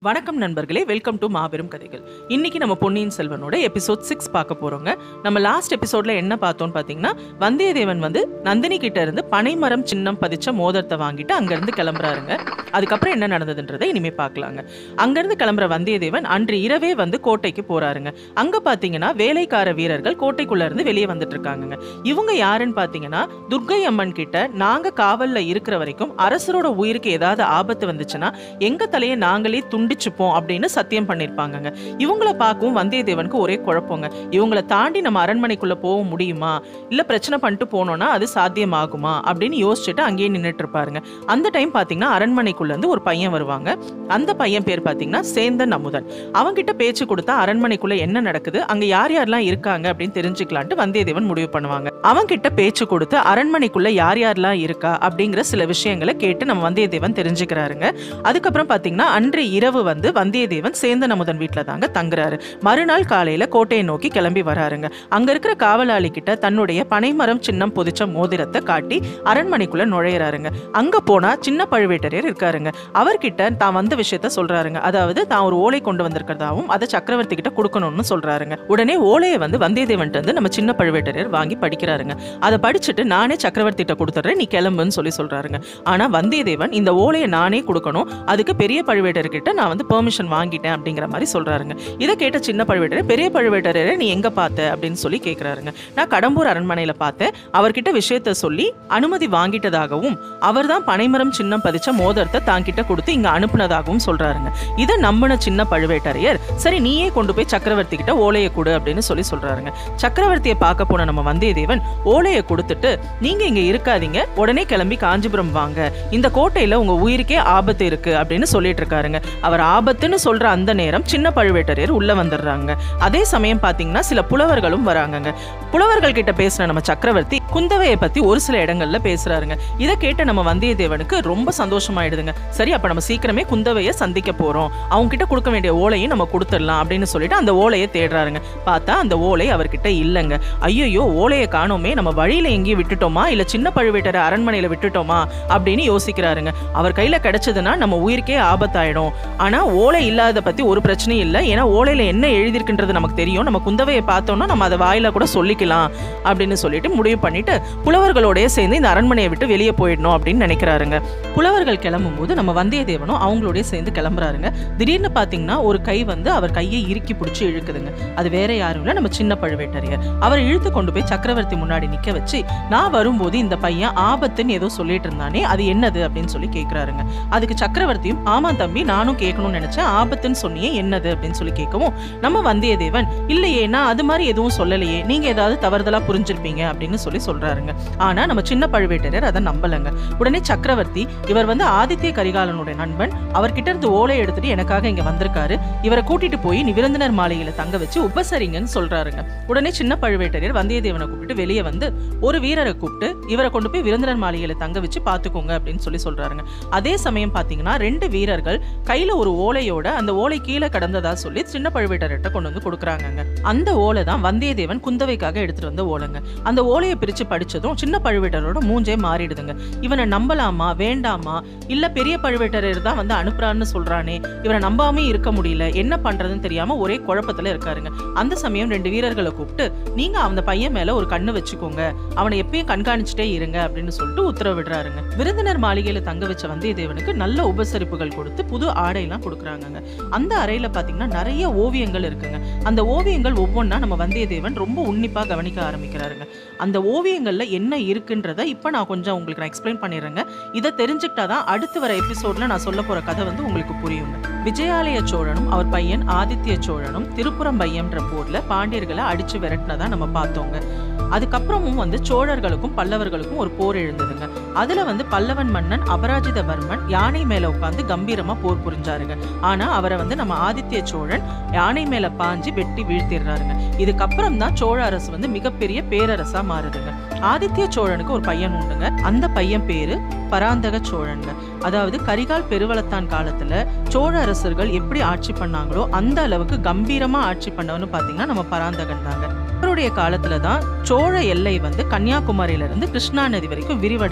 வணக்கம் நண்பர்களே welcome to மாபெரும் கதைகள் இன்னைக்கு நம்ம பொன்னியின் செல்வனோட எபிசோட் சிக்ஸ் பார்க்க போறோங்க நம்ம லாஸ்ட் எபிசோட்ல என்ன பார்த்தோம்னு பார்த்தீங்கன்னா வந்தியத்தேவன் வந்து நந்தினி கிட்ட இருந்து பனைமரம் சின்னம் பதிச்ச மோதிரத்தை வாங்கிட்டு அங்கிருந்து கிளம்புறாருங்க அதுக்கப்புறம் என்ன நடந்ததுன்றதை இனிமே பார்க்கலாங்க அங்கிருந்து கிளம்புற வந்தியத்தேவன் அன்று இரவே வந்து கோட்டைக்கு போறாருங்க அங்க பாத்தீங்கன்னா வேலைக்கார வீரர்கள் கோட்டைக்குள்ள இருந்து வெளியே வந்துட்டு இருக்காங்கங்க இவங்க யாருன்னு பாத்தீங்கன்னா துர்க்கை அம்மன் கிட்ட நாங்க காவல்ல இருக்கிற வரைக்கும் அரசரோட உயிருக்கு ஏதாவது ஆபத்து வந்துச்சுன்னா எங்க தலையை நாங்களே துண்டிச்சுப்போம் அப்படின்னு சத்தியம் பண்ணிருப்பாங்கங்க இவங்கள பார்க்கவும் வந்தியத்தேவனுக்கு ஒரே குழப்பங்க இவங்கள தாண்டி நம்ம அரண்மனைக்குள்ள போக முடியுமா இல்ல பிரச்சனை பண்ணிட்டு போனோம்னா அது சாத்தியமாகுமா அப்படின்னு யோசிச்சுட்டு அங்கேயே நின்றுட்டு இருப்பாருங்க அந்த டைம் பாத்தீங்கன்னா அரண்மனைக்குள்ள இருந்து ஒரு பையன் வருவாங்க அந்த பையன் பேர் பாத்தீங்கன்னா சேந்தன் அமுதன் அவன்கிட்ட பேச்சு கொடுத்தா அரண்மனைக்குள்ள என்ன நடக்குது அங்க யார் யாரெல்லாம் இருக்காங்க அப்படின்னு தெரிஞ்சுக்கலான்ட்டு வந்தியத்தேவன் முடிவு பண்ணுவாங்க அவன்கிட்ட பேச்சு கொடுத்து அரண்மனைக்குள்ள யார் யாரெல்லாம் இருக்கா அப்படிங்கிற சில விஷயங்களை கேட்டு நம்ம வந்தியத்தேவன் தெரிஞ்சுக்கிறாருங்க அதுக்கப்புறம் பாத்தீங்கன்னா அன்று இரவு வந்து வந்தியத்தேவன் சேந்தன் அமுதன் வீட்டில் தாங்க தங்குறாரு மறுநாள் காலையில கோட்டையை நோக்கி கிளம்பி வராருங்க அங்க இருக்கிற காவலாளி கிட்ட தன்னுடைய பனைமரம் சின்னம் பொதிச்ச மோதிரத்தை காட்டி அரண்மனைக்குள்ள நுழையிறாருங்க அங்க போனா சின்ன பழுவேட்டரையர் இருக்காருங்க அவர்கிட்ட தான் வந்த விஷயத்த சொல்றாருங்க அதாவது தான் ஒரு ஓலை கொண்டு வந்திருக்கிறதாவும் அதை சக்கரவர்த்தி கிட்ட கொடுக்கணும்னு சொல்றாருங்க உடனே ஓலையை வந்து வந்தியத்தேவன் வந்து நம்ம சின்ன பழுவேட்டரையர் வாங்கி படிக்கிறாருங்க அதை படிச்சுட்டு நானே சக்கரவர்த்தி கிட்ட கொடுத்துட்றேன் நீ கிளம்புன்னு சொல்லி சொல்றாருங்க ஆனா வந்தியத்தேவன் இந்த ஓலையை நானே கொடுக்கணும் அதுக்கு பெரிய பழுவேட்டர்கிட்ட நான் வந்து பெர்மிஷன் வாங்கிட்டேன் அப்படிங்கிற மாதிரி சொல்றாருங்க இதை கேட்ட சின்ன பழுவேட்டரை பெரிய பழுவேட்டரையரை நீ எங்க பார்த்த அப்படின்னு சொல்லி கேட்கிறாருங்க நான் கடம்பூர் அரண்மனையில பார்த்தேன் அவர்கிட்ட விஷயத்த சொல்லி அனுமதி வாங்கிட்டதாகவும் அவர்தான் பனைமரம் சின்னம் பதிச்ச மோதிரத்தை தாங்கிட்ட கொடுத்து இங்க அனுப்புனதாகவும் சொல்றாருங்க இதை நம்பின சின்ன பழுவேட்டரையர் சரி நீயே கொண்டு போய் சக்கரவர்த்தி கிட்ட ஓலையை கொடு அப்படின்னு சொல்லி சொல்றாருங்க சக்கரவர்த்தியை பார்க்க போன நம்ம வந்தியத்தேவன் ஓலையை கொடுத்துட்டு நீங்க இங்க இருக்காதீங்க உடனே கிளம்பி காஞ்சிபுரம் வாங்க இந்த கோட்டையில உங்க உயிருக்கே ஆபத்து இருக்கு அப்படின்னு சொல்லிட்டு இருக்காருங்க அவர் ஆபத்துன்னு சொல்ற அந்த நேரம் சின்ன பழுவேட்டரையர் உள்ள வந்துடுறாங்க அதே சமயம் பாத்தீங்கன்னா சில புலவர்களும் வராங்கங்க புலவர்கள் கிட்ட பேசுற நம்ம சக்கரவர்த்தி குந்தவையை பத்தி ஒரு சில இடங்கள்ல பேசுறாருங்க இதை கேட்ட நம்ம வந்தியத்தேவனுக்கு ரொம்ப சந்தோஷமாயிடுதுங்க சரி அப்ப நம்ம சீக்கிரமே குந்தவையை சந்திக்க போறோம் அவங்க கிட்ட கொடுக்க வேண்டிய ஓலையும் நம்ம கொடுத்துடலாம் அப்படின்னு சொல்லிட்டு அந்த ஓலையை தேடுறாருங்க பார்த்தா அந்த ஓலை அவர்கிட்ட இல்லைங்க ஐயோ ஓலையை காணோமே நம்ம வழியில எங்கேயும் விட்டுட்டோமா இல்ல சின்ன பழுவேட்டரை அரண்மனையில விட்டுட்டோமா அப்படின்னு யோசிக்கிறாருங்க அவர் கையில கிடைச்சதுன்னா நம்ம உயிருக்கே ஆபத்தாயிடும் ஆனா ஓலை இல்லாத பத்தி ஒரு பிரச்சனையும் இல்லை ஏன்னா ஓலையில என்ன எழுதியிருக்குன்றது நமக்கு தெரியும் நம்ம குந்தவையை பார்த்தோம்னா நம்ம அதை வாயில கூட சொல்லிக்கலாம் அப்படின்னு சொல்லிட்டு முடிவு பண்ணிட்டு புலவர்களோடய சேர்ந்து இந்த அரண்மனையை விட்டு வெளியே போயிடணும் அப்படின்னு நினைக்கிறாருங்க புலவர்கள் கிளம்பும் போது நம்ம வந்தியத்தேவனும் அவங்களோடய சேர்ந்து கிளம்புறாருங்க திடீர்னு பாத்தீங்கன்னா ஒரு கை வந்து அவர் கையை இறுக்கி பிடிச்சி இழுக்குதுங்க அது வேற யாரும் இல்லை நம்ம சின்ன பழுவேட்டரையர் அவரை இழுத்து கொண்டு போய் சக்கரவர்த்தி முன்னாடி நிக்க வச்சு நான் வரும்போது இந்த பையன் ஆபத்துன்னு ஏதோ சொல்லிட்டு இருந்தானே அது என்னது அப்படின்னு சொல்லி கேட்கிறாருங்க அதுக்கு சக்கரவர்த்தியும் ஆமா தம்பி நானும் கேட்கணும்னு நினைச்சேன் ஆபத்துன்னு சொன்னியே என்னது அப்படின்னு சொல்லி கேட்கவும் நம்ம வந்தியத்தேவன் இல்லையே நான் அது மாதிரி எதுவும் சொல்லலையே நீங்க ஏதாவது தவறுதலா புரிஞ்சிருப்பீங்க அப்படின்னு சொல்லி சொல்றாருங்க ஆனா நம்ம சின்ன பழுவேட்டரையர் அதை நம்பலங்க உடனே சக்கரவர்த்தி இவர் வந்து ஆதித்ய கரிகாலனுடைய நண்பன் அவர்கிட்ட இருந்து ஓலை எடுத்துட்டு எனக்காக இங்க வந்திருக்காரு இவரை கூட்டிட்டு போய் நீ விருந்தினர் மாளிகையில தங்க வச்சு உபசரிங்கன்னு சொல்றாருங்க உடனே சின்ன பழுவேட்டரையர் வந்தியத்தேவனை கூப்பிட்டு வெளியே வந்து ஒரு வீரரை கூப்பிட்டு இவரை கொண்டு போய் விருந்தினர் மாளிகையில தங்க வச்சு பாத்துக்கோங்க அப்படின்னு சொல்லி சொல்றாருங்க அதே சமயம் பாத்தீங்கன்னா ரெண்டு வீரர்கள் கையில ஒரு ஓலையோட அந்த ஓலை கீழே கடந்ததா சொல்லி சின்ன பழுவேட்டர்கிட்ட கொண்டு வந்து கொடுக்குறாங்கங்க அந்த ஓலை தான் வந்தியத்தேவன் குந்தவைக்காக எடுத்துட்டு வந்த ஓலைங்க அந்த ஓலையை பிரிச்சு படிச்சதும் சின்ன பழுவேட்டரோட மூஞ்சே மாறிடுதுங்க இவனை நம்பலாமா வேண்டாமா இல்ல பெரிய பழுவேட்டரர் தான் வந்து அனுப்புறான்னு சொல்றானே இவனை நம்பாமே இருக்க முடியல என்ன பண்றதுன்னு தெரியாம ஒரே குழப்பத்துல இருக்காருங்க அந்த சமயம் ரெண்டு வீரர்களை கூப்பிட்டு நீங்க அந்த பையன் மேல ஒரு கண்ணு வச்சுக்கோங்க அவனை எப்பயும் கண்காணிச்சுட்டே இருங்க அப்படின்னு சொல்லிட்டு உத்தரவிடுறாருங்க விருந்தினர் மாளிகையில தங்க வச்ச வந்தியத்தேவனுக்கு நல்ல உபசரிப்புகள் கொடுத்து புது ஆடையெல்லாம் கொடுக்குறாங்கங்க அந்த அறையில பாத்தீங்கன்னா நிறைய ஓவியங்கள் இருக்குங்க அந்த ஓவியங்கள் ஒவ்வொன்றா நம்ம வந்தியத்தேவன் ரொம்ப உன்னிப்பா கவனிக்க ஆரம்பிக்கிறாருங்க அந்த ஓவியங்கள்ல என்ன இருக்குன்றத இப்ப நான் கொஞ்சம் உங்களுக்கு நான் எக்ஸ்பிளைன் பண்ணிடுறேங்க இதை தெரிஞ்சுக்கிட்டாதான் அடுத்து வர எபிசோட்ல நான் சொல்ல போற கதை வந்து உங்களுக்கு புரியுங்க விஜயாலய சோழனும் அவர் பையன் ஆதித்ய சோழனும் திருப்புறம்பையம்ன்ற போர்ல பாண்டியர்களை அடிச்சு விரட்டினதா நம்ம பார்த்தோங்க அதுக்கப்புறமும் வந்து சோழர்களுக்கும் பல்லவர்களுக்கும் ஒரு போர் எழுந்ததுங்க அதுல வந்து பல்லவன் மன்னன் அபராஜிதவர்மன் யானை மேல உட்காந்து கம்பீரமா போர் புரிஞ்சாருங்க ஆனா அவரை வந்து நம்ம ஆதித்ய சோழன் யானை மேல பாஞ்சு வெட்டி வீழ்த்திடுறாருங்க இதுக்கப்புறம் தான் சோழ அரசு வந்து மிகப்பெரிய பேரரசா மாறுதுங்க ஆதித்ய சோழனுக்கு ஒரு பையன் உண்டுங்க அந்த பையன் பேரு பராந்தக சோழன்ங்க அதாவது கரிகால் பெருவளத்தான் காலத்துல சோழ அரசர்கள் எப்படி ஆட்சி பண்ணாங்களோ அந்த அளவுக்கு கம்பீரமா ஆட்சி பண்ணவன்னு பாத்தீங்கன்னா நம்ம பராந்தகன் தாங்க அவருடைய காலத்துல தான் சோழ எல்லை வந்து கன்னியாகுமரியில இருந்து கிருஷ்ணா நதி வரைக்கும் விரிவடைஞ்சதுங்க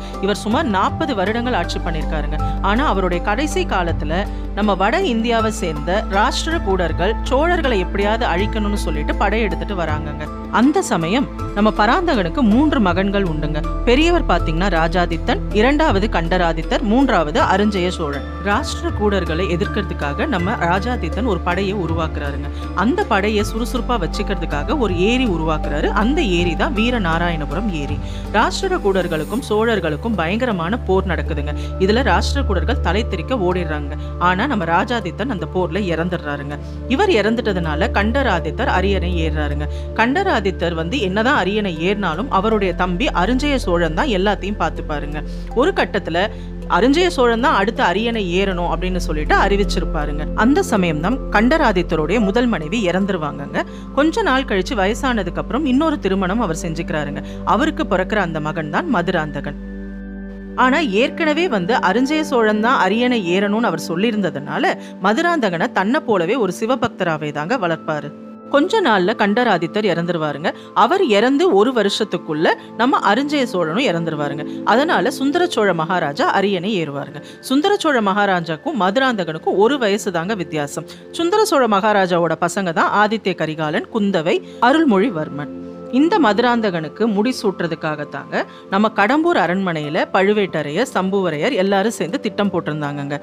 இவர் சுமார் நாற்பது வருடங்கள் ஆட்சி பண்ணியிருக்காருங்க ஆனா அவருடைய கடைசி காலத்துல நம்ம வட இந்தியாவை சேர்ந்த ராஷ்டிர கூடர்கள் சோழர்களை எப்படியாவது அழிக்கணும்னு சொல்லிட்டு படையெடுத்துட்டு வராங்கங்க அந்த சமயம் நம்ம பராந்தகனுக்கு மூன்று மகன்கள் உண்டுங்க பெரியவர் பாத்தீங்கன்னா ராஜாதித்தன் இரண்டாவது கண்டராதித்தர் மூன்றாவது அருஞ்சய சோழன் ராஷ்டிர கூடர்களை எதிர்க்கிறதுக்காக நம்ம ராஜாதித்தன் ஒரு படையை உருவாக்குறாருங்க அந்த படையை சுறுசுறுப்பா வச்சுக்கிறதுக்காக ஒரு ஏரி உருவாக்குறாரு அந்த ஏரி தான் வீரநாராயணபுரம் ஏரி ராஷ்டிர கூடர்களுக்கும் சோழர்களுக்கும் பயங்கரமான போர் நடக்குதுங்க இதுல ராஷ்டிர கூடர்கள் தலை தெறிக்க ஓடிடுறாங்க ஆனா நம்ம ராஜாதித்தன் அந்த போர்ல இறந்துடுறாருங்க இவர் இறந்துட்டதுனால கண்டராதித்தர் அரியணை ஏறுறாருங்க கண்டராதித்தர் வந்து என்னதான் அரியணை ஏறினாலும் அவருடைய தம்பி அருஞ்சய சோழன் தான் எல்லாத்தையும் பார்த்துப்பாருங்க ஒரு கட்டத்துல அருஞ்சய சோழன் தான் அடுத்து அரியணை ஏறணும் அப்படின்னு சொல்லிட்டு அறிவிச்சிருப்பாருங்க அந்த சமயம் தான் கண்டராதித்தருடைய முதல் மனைவி இறந்துருவாங்கங்க கொஞ்ச நாள் கழிச்சு வயசானதுக்கு அப்புறம் இன்னொரு திருமணம் அவர் செஞ்சுக்கிறாருங்க அவருக்கு பிறக்கிற அந்த மகன் தான் மதுராந்தகன் ஆனா ஏற்கனவே வந்து அருஞ்சய சோழன் தான் அரியணை ஏறணும்னு அவர் சொல்லியிருந்ததுனால மதுராந்தகனை தன்னை போலவே ஒரு சிவபக்தராவே தாங்க வளர்ப்பாரு கொஞ்ச நாள்ல கண்டராதித்தர் இறந்துருவாருங்க அவர் இறந்து ஒரு வருஷத்துக்குள்ள நம்ம அருஞ்சய சோழனும் இறந்துருவாருங்க அதனால சுந்தர சோழ மகாராஜா அரியணை ஏறுவாருங்க சுந்தர சோழ மகாராஜாக்கும் மதுராந்தகனுக்கும் ஒரு வயசு தாங்க வித்தியாசம் சுந்தர சோழ மகாராஜாவோட பசங்க தான் ஆதித்ய கரிகாலன் குந்தவை அருள்மொழிவர்மன் இந்த மதுராந்தகனுக்கு முடிசூட்டுறதுக்காகத்தாங்க நம்ம கடம்பூர் அரண்மனையில பழுவேட்டரையர் சம்புவரையர் எல்லாரும் சேர்ந்து திட்டம் போட்டிருந்தாங்கங்க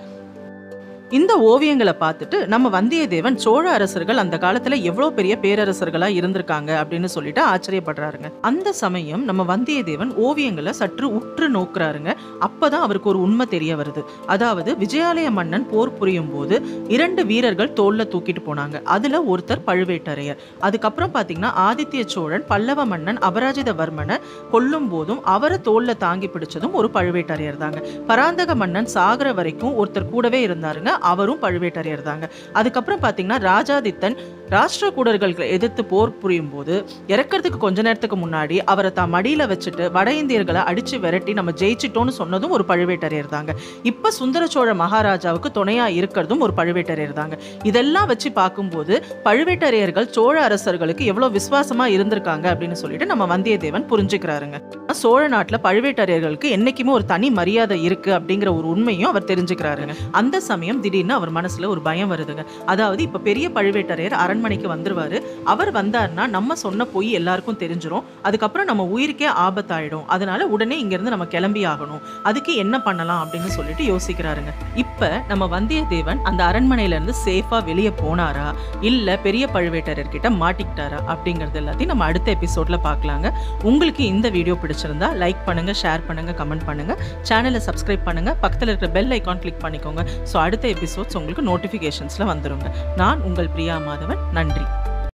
இந்த ஓவியங்களை பார்த்துட்டு நம்ம வந்தியத்தேவன் சோழ அரசர்கள் அந்த காலத்துல எவ்வளவு பெரிய பேரரசர்களா இருந்திருக்காங்க அப்படின்னு சொல்லிட்டு ஆச்சரியப்படுறாருங்க அந்த சமயம் நம்ம வந்தியத்தேவன் ஓவியங்களை சற்று உற்று நோக்குறாருங்க அப்பதான் அவருக்கு ஒரு உண்மை தெரிய வருது அதாவது விஜயாலய மன்னன் போர் புரியும் போது இரண்டு வீரர்கள் தோல்ல தூக்கிட்டு போனாங்க அதுல ஒருத்தர் பழுவேட்டரையர் அதுக்கப்புறம் பாத்தீங்கன்னா ஆதித்ய சோழன் பல்லவ மன்னன் அபராஜிதவர்மனை கொல்லும் போதும் அவரை தோல்ல தாங்கி பிடிச்சதும் ஒரு பழுவேட்டரையர் தாங்க பராந்தக மன்னன் சாகர வரைக்கும் ஒருத்தர் கூடவே இருந்தாருங்க அவரும் பழுவேட்டரையர் தாங்க அதுக்கப்புறம் பாத்தீங்கன்னா ராஜாதித்தன் ராஷ்டிர கூடர்களை எதிர்த்து போர் புரியும் போது இறக்கறதுக்கு கொஞ்ச நேரத்துக்கு முன்னாடி அவரை தான் மடியில வச்சுட்டு வட இந்தியர்களை அடிச்சு விரட்டி நம்ம ஜெயிச்சிட்டோம்னு சொன்னதும் ஒரு பழுவேட்டரையர் தாங்க இப்ப சுந்தர சோழ மகாராஜாவுக்கு துணையா இருக்கிறதும் ஒரு பழுவேட்டரையர் தாங்க இதெல்லாம் வச்சு பார்க்கும்போது பழுவேட்டரையர்கள் சோழ அரசர்களுக்கு எவ்வளவு விசுவாசமா இருந்திருக்காங்க அப்படின்னு சொல்லிட்டு நம்ம வந்தியத்தேவன் புரிஞ்சுக்கிறாருங்க சோழ நாட்டுல பழுவேட்டரையர்களுக்கு என்னைக்குமே ஒரு தனி மரியாதை இருக்கு அப்படிங்கிற ஒரு உண்மையும் அவர் தெரிஞ்சுக்கிறாருங்க அந்த சமயம் திடீர்னு அவர் மனசுல ஒரு பயம் வருதுங்க அதாவது இப்ப பெரிய பழுவேட்டரையர் அரண்மனைக்கு வந்துருவாரு அவர் வந்தாருன்னா நம்ம சொன்ன பொய் எல்லாருக்கும் தெரிஞ்சிரும் அதுக்கப்புறம் நம்ம உயிருக்கே ஆபத்தாயிடும் அதனால உடனே இங்க இருந்து நம்ம கிளம்பி ஆகணும் அதுக்கு என்ன பண்ணலாம் அப்படின்னு சொல்லிட்டு யோசிக்கிறாருங்க இப்ப நம்ம வந்தியத்தேவன் அந்த அரண்மனையில இருந்து சேஃபா வெளியே போனாரா இல்ல பெரிய பழுவேட்டரர் கிட்ட மாட்டிக்கிட்டாரா அப்படிங்கறது எல்லாத்தையும் நம்ம அடுத்த எபிசோட்ல பார்க்கலாங்க உங்களுக்கு இந்த வீடியோ பிடிச்சிருந்தா லைக் பண்ணுங்க ஷேர் பண்ணுங்க கமெண்ட் பண்ணுங்க சேனலை சப்ஸ்கிரைப் பண்ணுங்க பக்கத்துல இருக்கிற பெல் ஐக்கான் கிளிக் பண்ணிக்கோங்க ஸோ அடுத்த எபிசோட்ஸ் உங்களுக்கு நோட்டிஃபிகேஷன்ஸ்ல வந்துருங்க நான் உங்கள் பிரியா மாதவன் நன்றி